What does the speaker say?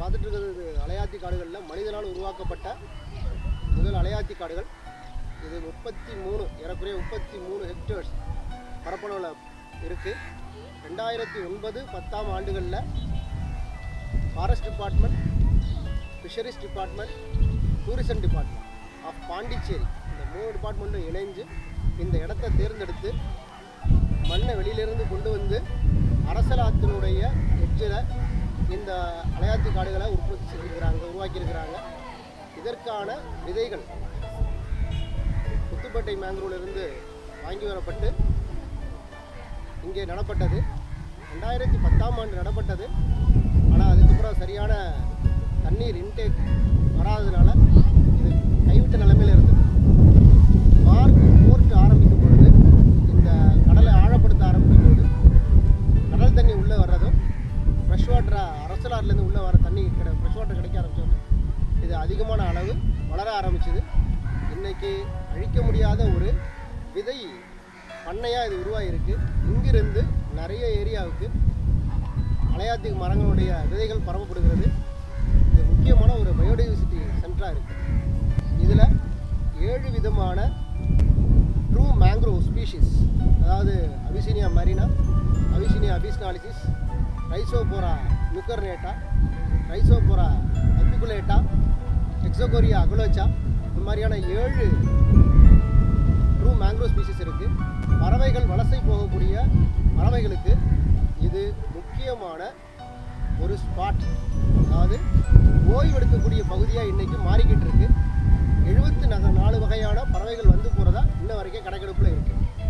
பார்த்துட்டு இருக்கிறது இது அலையாத்தி காடுகளில் மனிதனால் உருவாக்கப்பட்ட முதல் அலையாத்தி காடுகள் இது முப்பத்தி மூணு ஏறக்குறைய முப்பத்தி மூணு ஹெக்டேர்ஸ் பரப்பளவில் இருக்குது ரெண்டாயிரத்தி ஒன்பது பத்தாம் ஆண்டுகளில் forest department fisheries department tourism department of Pondicherry இந்த மூணு டிபார்ட்மெண்ட்டும் இணைஞ்சு இந்த இடத்த தேர்ந்தெடுத்து மண்ணை வெளியிலிருந்து கொண்டு வந்து அரசலாத்தினுடைய எட்ஜில் இந்த அலையாத்தி காடுகளை உற்பத்தி செஞ்சுருக்கிறாங்க உருவாக்கியிருக்கிறாங்க இதற்கான விதைகள் புத்துப்பட்டை மேங்க்ரூவிலிருந்து வாங்கி வரப்பட்டு இங்கே நடப்பட்டது ரெண்டாயிரத்தி பத்தாம் ஆண்டு நடப்பட்டது ஆனால் அதுக்கப்புறம் சரியான தண்ணீர் இன்டேக் வராததுனால இது கைவிட்ட நிலைமையில் இருந்தது மார்க் போர்ட் ஆரம்பிக்கும் பொழுது இந்த கடலை ஆழப்படுத்த ஆரம்பிக்கும் பொழுது கடல் தண்ணி உள்ளே வர்றதும் ஃப்ரெஷ் வாட்டரை அரசலாறுலேருந்து உள்ளே வர தண்ணி கிடை ஃப்ரெஷ் வாட்டர் கிடைக்க ஆரம்பிச்சோம் இது அதிகமான அளவு வளர ஆரம்பிச்சது இன்னைக்கு அழிக்க முடியாத ஒரு விதை பண்ணையாக இது உருவாகிருக்கு இங்கிருந்து நிறைய ஏரியாவுக்கு அலையாத்தி மரங்களுடைய விதைகள் பரவப்படுகிறது இது முக்கியமான ஒரு பயோடைவர்சிட்டி சென்டராக இருக்குது இதில் ஏழு விதமான ட்ரூ மேங்க்ரோவ் ஸ்பீஷிஸ் அதாவது Avicennia marina Avicennia officinalis Rhizophora mucronata Rhizophora apiculata Excoecaria agallocha இந்த மாதிரியான ஏழு ட்ரூ மேங்க்ரோவ் ஸ்பீஷிஸ் இருக்குது பறவைகள் வலசை போகக்கூடிய பறவைகளுக்கு இது முக்கியமான ஒரு ஸ்பாட் அதாவது ஓய்வெடுக்கக்கூடிய பகுதியாக இன்னைக்கு மாறிக்கிட்டு இருக்கு எழுபத்தி நாலு வகையான பறவைகள் வந்து போகிறதா இன்ன வரைக்கும் கணக்கெடுப்பில் இருக்குது